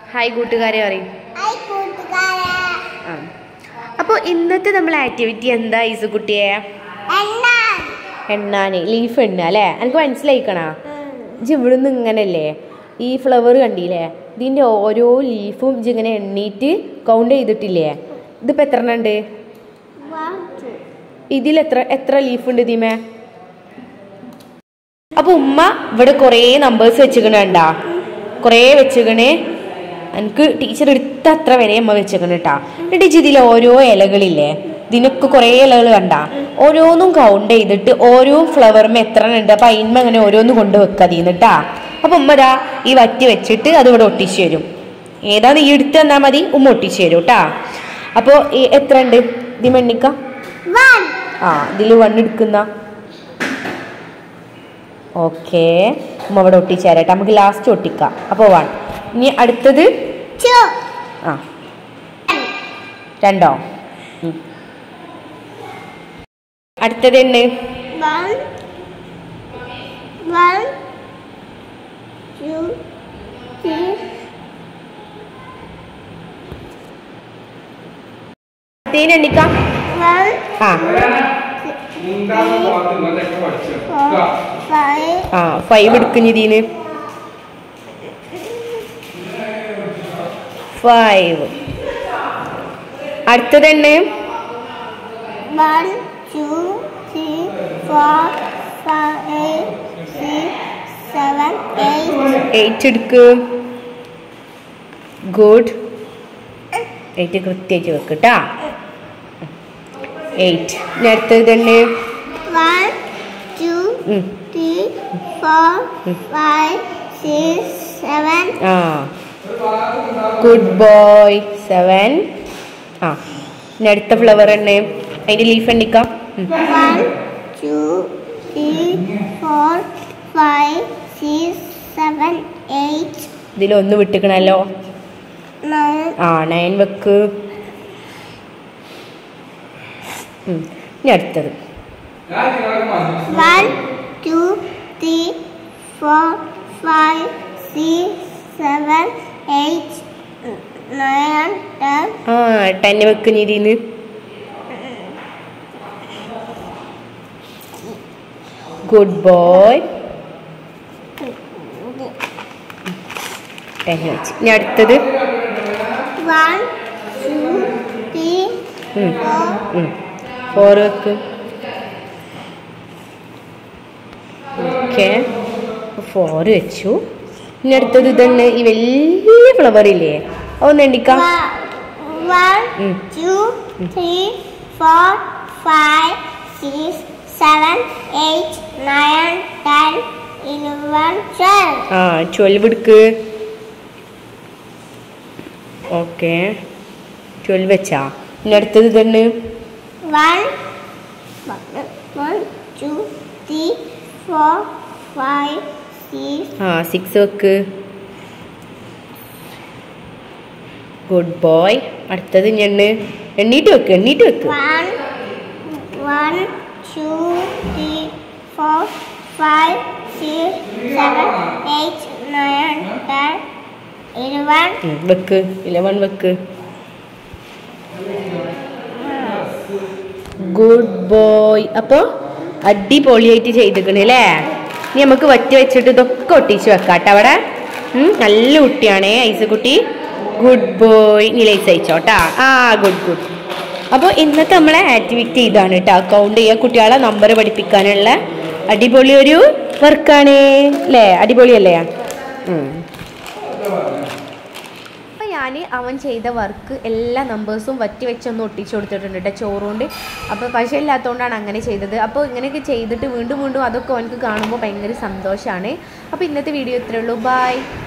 Hi കൂട്ടുകാരെ പറയും hi കൂട്ടുകാരെ ആ അപ്പോൾ ഇന്നത്തെ നമ്മളെ ആക്ടിവിറ്റി എന്താ ഈസുകുട്ടിയെ എന്നാ എണ്ണാന് ലീഫ് എണ്ണ അല്ലേ എനിക്ക് മനസ്സിലായിക്കണാ ഇജ്ജ് ഇവിടുന്ന് ഇങ്ങനല്ലേ ഈ ഫ്ലവർ കണ്ടില്ലേ ഇതിൻ്റെ ഓരോ ലീഫും ഇജ്ജ് ഇങ്ങനെ എണ്ണീറ്റ് കൗണ്ട് ചെയ്തിട്ടില്ലേ ഇതിപ്പോൾ എത്ര എണ്ണം ഉണ്ട് ഇതിൽ എത്ര എത്ര ലീഫ് ഉണ്ട് ഇതിമേ അപ്പൊ ഉമ്മ ഇവിടെ കുറേ നമ്പേഴ്സ് വെച്ചിക്കണണ്ടാ കുറേ വെച്ചിക്കണേ എനിക്ക് ടീച്ചർ എടുത്ത അത്ര വരെ അമ്മ വെച്ചിക്കണ കേട്ടാ എന്നിട്ട് ഇതിൽ ഓരോ ഇലകളില്ലേ ഇതിനൊക്കെ കുറേ ഇലകൾ കണ്ട ഓരോന്നും കൗണ്ട് ചെയ്തിട്ട് ഓരോ ഫ്ലവറും എത്ര എണ്ണം ഉണ്ട് അപ്പൊ അതിന്മ അങ്ങനെ ഓരോന്ന് കൊണ്ട് വെക്കാതിന്നിട്ടാ അപ്പൊ ഉമ്മ ദാ ഈ വറ്റി വെച്ചിട്ട് അത് ഇവിടെ ഒട്ടിച്ചു തരും ഏതാന്ന് ഈ എടുത്ത് തന്നാ മതി ഉമ്മ ഒട്ടിച്ചു തരും കേട്ടാ അപ്പോൾ എത്ര ഉണ്ട് ഇതിമെണ്ണിക്ക വൺ ആ ഇതിൽ വൺ എടുക്കുന്ന ഓക്കെ ഉമ്മ അവിടെ ഒട്ടിച്ചേരട്ടെ നമുക്ക് ലാസ്റ്റ് ഒട്ടിക്കാം അപ്പോൾ വൺ ഇനി അടുത്തത് ടു ആ രണ്ടോ ഉം. അടുത്തത് ഉണ്ട് വൺ വൺ ടു ത്രീ തേൻ എണ്ണിക്കാം വൺ ആ ഫോർ ഫൈവ് ആ ഫൈവ് എടുക്കുന്ന ഇതിന് ഫൈവ് അടുത്തത് ഉണ്ട് one two three four five six seven eight eight എടുക്ക് ഗുഡ് എയ്റ്റ് കൃത്യമായിട്ട് വെക്ക് കേട്ടാ എയ്റ്റ് ഇനി അടുത്തത് തന്നെ വൺ ടു ഉം. Three four five six seven ആ ഗുഡ് ബോയ് സെവൻ ആ ഇനി അടുത്ത ഫ്ലവർ തന്നെ അതിൻ്റെ ലീഫ് എണ്ണിക്കാം ഉം. One two three four five six seven eight ഇതിലൊന്ന് വിട്ടിക്കണല്ലോ നയൻ ആ നയൻ വെക്ക് ഉം. ഇനി അടുത്തത് one two three four five six seven eight nine ten ആ ടെൻ വെക്ക് ഇതിന്ന് ഗുഡ് ബോയ് ടെൻ വെച്ച് ഇനി അടുത്തത് വൺ ടു ത്രീ ഉം. ഫോർ ഉം. ഫോർ വെക്ക് ഓക്കെ ഫോർ വെച്ചു ഇനി അടുത്തത് ഇതന്നെ ഈ വലിയ ഫ്ലവർ ഇല്ലേ ഒന്ന് എണ്ണിക്കാം വൺ ഉം. Two three four five six seven eight nine ten eleven twelve ആ ട്വൽവ് എടുക്ക് ഓക്കെ ട്വൽവ് വെച്ചാ ഇനി അടുത്തത് ഇതന്നെ one one two three four five six ആ സിക്സ് വെക്ക് ഗുഡ് ബോയ് അടുത്തത് ഞണ്ണ് എണ്ണീട്ട് വെക്ക് എണ്ണീട്ട് വെക്ക് one one two three four five six seven eight nine ten eleven ഉം, വെക്ക് ഇലവൻ വെക്ക് ഗുഡ് ബോയ് അപ്പോൾ അടിപൊളിയായിട്ട് ചെയ്തിക്കണ് അല്ലേ ഇനി നമുക്ക് വറ്റി വെച്ചിട്ട് ഇതൊക്കെ ഒട്ടിച്ച് വെക്കാട്ടോ അവിടെ ഉം, നല്ല കുട്ടിയാണേ ഐസക്കുട്ടി ഗുഡ് ബോയ് നീ ലൈസ് അയച്ചോട്ടാ ആ ഗുഡ് ഗുഡ് അപ്പോൾ ഇന്നത്തെ നമ്മളെ ആക്ടിവിറ്റി ഇതാണ് കേട്ടോ അക്കൗണ്ട് ചെയ്യുക കുട്ടികളെ നമ്പർ പഠിപ്പിക്കാനുള്ള അടിപൊളി ഒരു വർക്കാണ് അല്ലേ അടിപൊളിയല്ലേ ഉം. അപ്പോൾ ഞാൻ അവൻ ചെയ്ത വർക്ക് എല്ലാ നമ്പേഴ്സും വറ്റി വെച്ചൊന്ന് ഒട്ടിച്ചു കൊടുത്തിട്ടുണ്ട് കേട്ടോ ചോറുകൊണ്ട് അപ്പോൾ പശ ഇല്ലാത്തതുകൊണ്ടാണ് അങ്ങനെ ചെയ്തത് അപ്പോൾ ഇങ്ങനെയൊക്കെ ചെയ്തിട്ട് വീണ്ടും വീണ്ടും അതൊക്കെ അവനക്ക് കാണുമ്പോൾ ഭയങ്കര സന്തോഷമാണ് അപ്പോൾ ഇന്നത്തെ വീഡിയോ ഇത്രയേ ഉള്ളൂ ബൈ